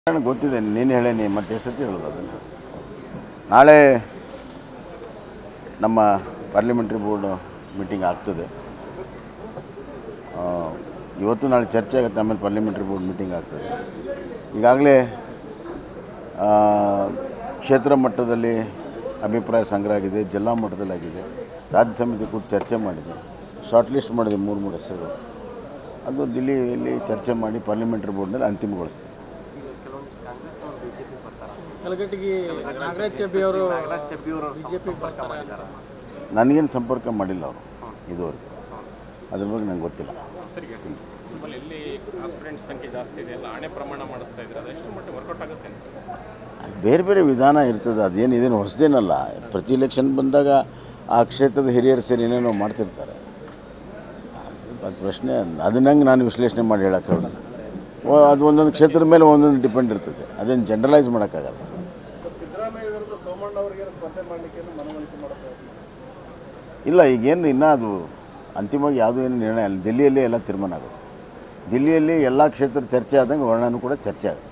ನನಗೆ ಗೊತ್ತಿದೆ ನೀನು ಹೇಳೇನಿ ಮತ್ತೆ ಎಷ್ಟೊತ್ತಿ ಹೇಳೋದು ಅದನ್ನು ನಾಳೆ ನಮ್ಮ ಪಾರ್ಲಿಮೆಂಟ್ರಿ ಬೋರ್ಡ್ ಮೀಟಿಂಗ್ ಆಗ್ತದೆ ಆ, ಇವತ್ತು ನಾಳೆ ಚರ್ಚೆ ಆಗುತ್ತೆ ಆಮೇಲೆ ಪಾರ್ಲಿಮೆಂಟ್ರಿ ಬೋರ್ಡ್ ಮೀಟಿಂಗ್ ಆಗ್ತದೆ ಈಗಾಗಲೇ ಆ, ಕ್ಷೇತ್ರ ಮಟ್ಟದಲ್ಲಿ ಅಭಿಪ್ರಾಯ ಸಂಗ್ರಹ ಆಗಿದೆ ಜಿಲ್ಲಾ ಮಟ್ಟದಲ್ಲಿ ಆಗಿದೆ ರಾಜ್ಯ ಸಮಿತಿ ಕೂತು ಚರ್ಚೆ ಮಾಡಿದೆ ಶಾರ್ಟ್ ಲಿಸ್ಟ್ ಮಾಡಿದೆ ಮೂರು ಮೂರು ಹೆಸರು ಅದು ದಿಲ್ಲಿಯಲ್ಲಿ ಚರ್ಚೆ ಮಾಡಿ ಪಾರ್ಲಿಮೆಂಟ್ರಿ ಬೋರ್ಡ್ನಲ್ಲಿ ಅಂತಿಮಗೊಳಿಸ್ತೀವಿ ಕಲಗಟ್ಟಿಗೆ ನಾಗರಾಜ್ ಚೆಬ್ಬಿ ಅವರು ಬಿಜೆಪಿ ನನಗೇನು ಸಂಪರ್ಕ ಮಾಡಿಲ್ಲ ಅವರು ಇದುವರೆಗೆ ಅದ್ರ ಬಗ್ಗೆ ನಂಗೆ ಗೊತ್ತಿಲ್ಲ ಸರಿ ನಿಮ್ಮಲ್ಲಿ ಎಲ್ಲಿ ಆಸ್ಪಿರೆಂಟ್ ಸಂಖ್ಯೆ ಜಾಸ್ತಿ ಇದೆ ಎಲ್ಲ ಹಣೆ ಪ್ರಮಾಣ ಮಾಡಿಸ್ತಾ ಇದ್ದಾರೆ ಅದೆಷ್ಟು ಮಟ್ಟಿಗೆ ವರ್ಕೌಟ್ ಆಗುತ್ತೆ ಅನ್ಸುತ್ತೆ ಅದು ಬೇರೆ ಬೇರೆ ವಿಧಾನ ಇರ್ತದೆ ಅದೇನು ಇದೇನು ಹೊಸದೇನಲ್ಲ ಪ್ರತಿ ಎಲೆಕ್ಷನ್ ಬಂದಾಗ ಆ ಕ್ಷೇತ್ರದ ಹಿರಿಯರು ಸೇರಿ ಏನೇನೋ ಮಾಡ್ತಿರ್ತಾರೆ ಅದು ಪ್ರಶ್ನೆ ಅದನ್ನಂಗೆ ನಾನು ವಿಶ್ಲೇಷಣೆ ಮಾಡಿ ಹೇಳೋಕ್ಕಾಗಲ್ಲ ಓ ಅದು ಒಂದೊಂದು ಕ್ಷೇತ್ರದ ಮೇಲೆ ಒಂದೊಂದು ಡಿಪೆಂಡ್ ಇರ್ತದೆ ಅದೇನು ಜನರಲೈಸ್ ಮಾಡೋಕ್ಕಾಗಲ್ಲ ಇಲ್ಲ ಈಗೇನು ಇನ್ನೂ ಅದು ಅಂತಿಮವಾಗಿ ಯಾವುದೂ ಏನು ನಿರ್ಣಯ ಅಲ್ಲ ದಿಲ್ಲಿಯಲ್ಲೇ ಎಲ್ಲ ತೀರ್ಮಾನ ಆಗುತ್ತೆ ದಿಲ್ಲಿಯಲ್ಲಿ ಎಲ್ಲ ಕ್ಷೇತ್ರ ಚರ್ಚೆ ಆದಂಗೆ ವರ್ಣನೂ ಕೂಡ ಚರ್ಚೆ ಆಗುತ್ತೆ